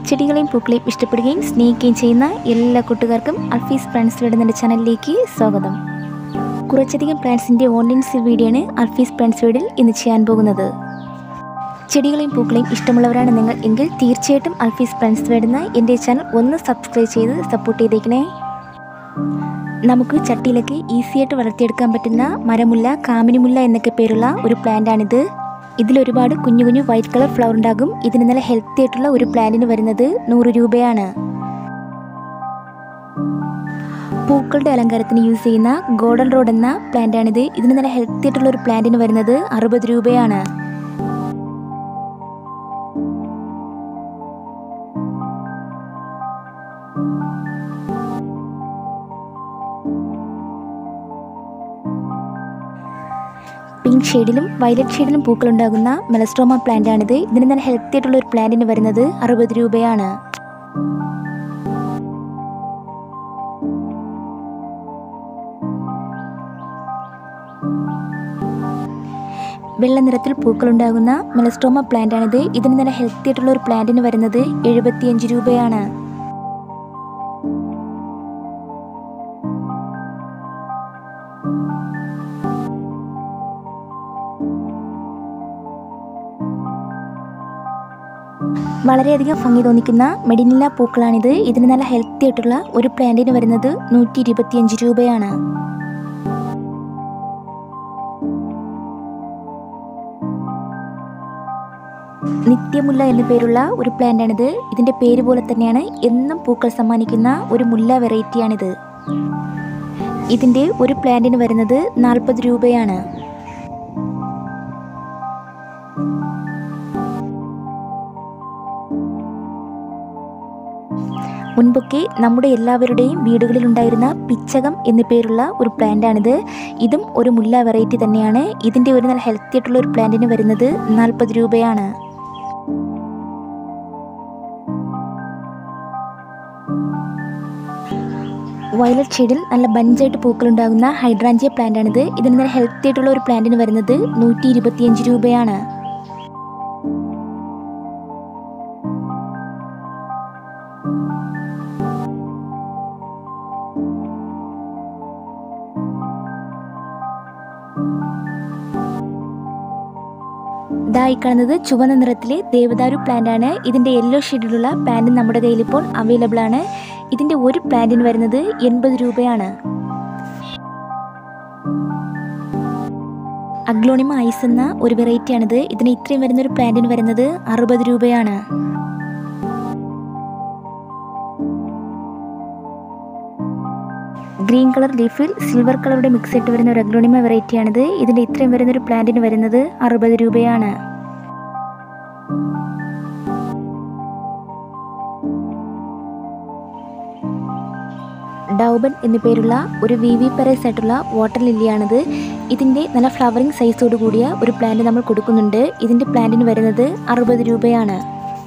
ചെടികളെയും പൂക്കളെയും ഇഷ്ടപ്പെടുകയും സ്നേഹിക്കുകയും ചെയ്യുന്ന എല്ലാ കൂട്ടുകാർക്കും അൽഫീസ് പ്ലാന്റ്സ് വീട് എന്ന ചാനലിലേക്ക് സ്വാഗതം കുറച്ചധികം പ്ലാന്റ്സിൻ്റെ ഓൺലൈൻ സെയിൽ വീഡിയോ ആണ് അൽഫീസ് പ്ലാന്റ്സ് വീഡിൽ ഇന്ന് ചെയ്യാൻ പോകുന്നത് ചെടികളെയും പൂക്കളെയും ഇഷ്ടമുള്ളവരാണ് നിങ്ങൾ എങ്കിൽ തീർച്ചയായിട്ടും അൽഫീസ് പ്ലാന്റ്സ് വേടുന്ന എൻ്റെ ചാനൽ ഒന്ന് സബ്സ്ക്രൈബ് ചെയ്ത് സപ്പോർട്ട് ചെയ്തേക്കണേ നമുക്ക് ചട്ടിയിലൊക്കെ ഈസിയായിട്ട് വളർത്തിയെടുക്കാൻ പറ്റുന്ന മരമുല്ല കാമിനിമുല്ല എന്നൊക്കെ പേരുള്ള ഒരു പ്ലാന്റാണിത് ഇതിലൊരുപാട് കുഞ്ഞു കുഞ്ഞു വൈറ്റ് കളർ ഫ്ലവർ ഉണ്ടാകും ഇതിന് നല്ല ഹെൽത്തി ആയിട്ടുള്ള ഒരു പ്ലാന്റിന് വരുന്നത് നൂറ് രൂപയാണ് പൂക്കളുടെ അലങ്കാരത്തിന് യൂസ് ചെയ്യുന്ന ഗോൾഡൻ റോഡ് എന്ന പ്ലാന്റാണിത് ഇതിന് നല്ല ഹെൽത്തി ആയിട്ടുള്ള ഒരു പ്ലാന്റിന് വരുന്നത് അറുപത് രൂപയാണ് പിങ്ക് ഷെയ്ഡിലും വയലറ്റ് ഷെയ്ഡിലും പൂക്കളുണ്ടാകുന്ന മെലസ്ട്രോമ പ്ലാന്റ് ആണിത് ഇതിന് നല്ല ഹെൽത്തി ആയിട്ടുള്ള ഒരു പ്ലാന്റിന് വരുന്നത് അറുപത് രൂപയാണ് വെള്ള നിറത്തിൽ പൂക്കളുണ്ടാകുന്ന മെലസ്ട്രോമ പ്ലാന്റ് ആണിത് ഇതിന് നല്ല ഹെൽത്തി ആയിട്ടുള്ള ഒരു പ്ലാന്റിന് വരുന്നത് എഴുപത്തിയഞ്ച് രൂപയാണ് വളരെയധികം ഭംഗി തോന്നിക്കുന്ന മെഡിനില പൂക്കളാണിത് ഇതിന് നല്ല ഹെൽത്തി ആയിട്ടുള്ള ഒരു പ്ലാന്റിന് വരുന്നത് നൂറ്റി ഇരുപത്തിയഞ്ച് രൂപയാണ് നിത്യമുല്ല എന്ന പേരുള്ള ഒരു പ്ലാന്റാണിത് ഇതിൻ്റെ പേര് പോലെ തന്നെയാണ് എന്നും പൂക്കൾ സമ്മാനിക്കുന്ന ഒരു മുല്ല വെറൈറ്റിയാണിത് ഇതിൻ്റെ ഒരു പ്ലാന്റിന് വരുന്നത് നാൽപ്പത് രൂപയാണ് മുൻപൊക്കെ നമ്മുടെ എല്ലാവരുടെയും വീടുകളിൽ ഉണ്ടായിരുന്ന പിച്ചകം എന്നു പേരുള്ള ഒരു പ്ലാന്റാണിത് ഇതും ഒരു മുല്ല വെറൈറ്റി തന്നെയാണ് ഇതിൻ്റെ ഒരു നല്ല ഹെൽത്തി ആയിട്ടുള്ള ഒരു പ്ലാന്റിന് വരുന്നത് നാൽപ്പത് രൂപയാണ് വയലറ്റ് ഷെയ്ഡിൽ നല്ല ബഞ്ചായിട്ട് പൂക്കളുണ്ടാകുന്ന ഹൈഡ്രാഞ്ചിയ പ്ലാന്റാണിത് ഇതിന് നല്ല ഹെൽത്തി ആയിട്ടുള്ള ഒരു പ്ലാന്റിന് വരുന്നത് നൂറ്റി ഇരുപത്തിയഞ്ച് രൂപയാണ് ഇതായി കാണുന്നത് ചുവന്ന നിറത്തിലെ ദേവദാരു പ്ലാന്റ് ആണ് ഇതിന്റെ യെല്ലോ ഷെയ്ഡിലുള്ള പ്ലാന്റ് നമ്മുടെ കയ്യിൽ ഇപ്പോൾ അവൈലബിൾ ആണ് ഇതിന്റെ ഒരു പ്ലാന്റിന് വരുന്നത് എൺപത് രൂപയാണ് അഗ്ലോണിമ ഐസ് എന്ന ഒരു വെറൈറ്റി ആണിത് ഇതിന് ഇത്രയും വരുന്ന ഒരു പ്ലാന്റിന് വരുന്നത് അറുപത് രൂപയാണ് ഗ്രീൻ കളർ ലീഫിൽ സിൽവർ കളറുടെ മിക്സ് ആയിട്ട് വരുന്ന ഒരു അഗ്ലോണിമ വെറൈറ്റിയാണിത് ഇതിൻ്റെ ഇത്രയും വരുന്ന ഒരു പ്ലാന്റിന് വരുന്നത് അറുപത് രൂപയാണ് ഡൗബൻ എന്നു പേരുള്ള ഒരു വി വി പെറൈസ് ആയിട്ടുള്ള വാട്ടർ ലില്ലിയാണിത് ഇതിൻ്റെ നല്ല ഫ്ലവറിങ് സൈസോട് കൂടിയ ഒരു പ്ലാന്റ് നമ്മൾ കൊടുക്കുന്നുണ്ട് ഇതിൻ്റെ പ്ലാന്റിന് വരുന്നത് അറുപത് രൂപയാണ്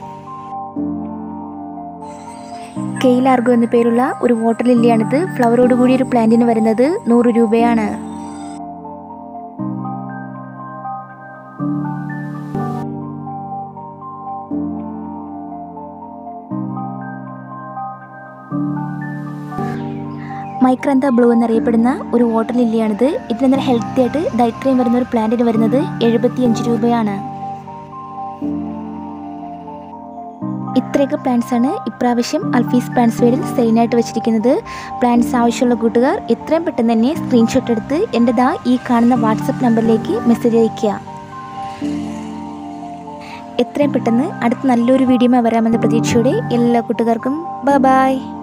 കെയിലാർഗോ എന്ന പേരുള്ള ഒരു വാട്ടർ ലില്ലിയാണിത് ഫ്ലവറോട് കൂടിയ ഒരു പ്ലാന്റിന് വരുന്നത് നൂറ് രൂപയാണ് മൈക്രാന്ത ബ്ലൂ എന്നറിയപ്പെടുന്ന ഒരു വാട്ടർ ലില്ലിയാണിത് ഇതിന് നല്ല ഹെൽത്തി ആയിട്ട് ഡൈക്രീം വരുന്ന ഒരു പ്ലാന്റിന് വരുന്നത് എഴുപത്തിയഞ്ച് രൂപയാണ് ഇത്രയൊക്കെ പ്ലാന്റ്സ് ആണ് ഇപ്രാവശ്യം അൽഫീസ് പ്ലാന്റ്സ് വേഡിൽ സെയിനായിട്ട് വെച്ചിരിക്കുന്നത് പ്ലാന്റ്സ് ആവശ്യമുള്ള കൂട്ടുകാർ എത്രയും പെട്ടെന്ന് തന്നെ സ്ക്രീൻഷോട്ട് എടുത്ത് എൻ്റെതാ ഈ കാണുന്ന വാട്സപ്പ് നമ്പറിലേക്ക് മെസ്സേജ് അയയ്ക്കുക എത്രയും പെട്ടെന്ന് അടുത്ത നല്ലൊരു വീഡിയോ വരാമെന്ന പ്രതീക്ഷയോടെ എല്ലാ കൂട്ടുകാർക്കും ബ ബായ്